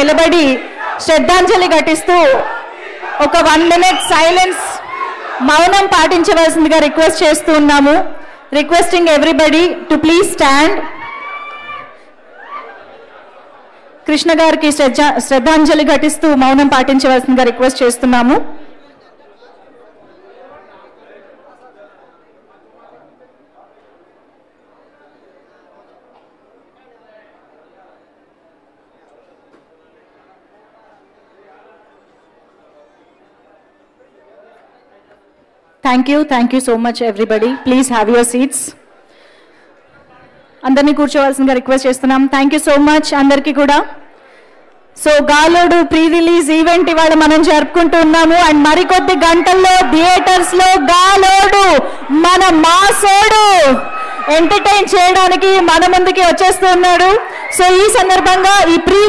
నిలబడి శ్రద్ధాంజలి ఘటిస్తూ ఒక వన్ మినిట్ సైలెన్స్ మౌనం పాటించవలసిందిగా రిక్వెస్ట్ చేస్తూ ఉన్నాము requesting everybody to please stand Krishna గారికి శ్రద్ధ శ్రద్ధాంజలి ఘటిస్తూ మౌనం పాటించవలసిందిగా రిక్వెస్ట్ చేస్తున్నాము thank you thank you so much everybody please have your seats అందరినీ కూర్చోవలసిందిగా రిక్వెస్ట్ చేస్తున్నాం థ్యాంక్ యూ సో మచ్ అందరికీ కూడా so Galodu pre release event ఇవాళ మనం జరుపుకుంటూ ఉన్నాము అండ్ మరికొద్ది గంటల్లో థియేటర్స్ లో గాలోడు మన మాసోడు ఎంటర్టైన్ చేయడానికి మన ముందుకి వచ్చేస్తూ ఉన్నాడు సో ఈ సందర్భంగా ఈ ప్రీ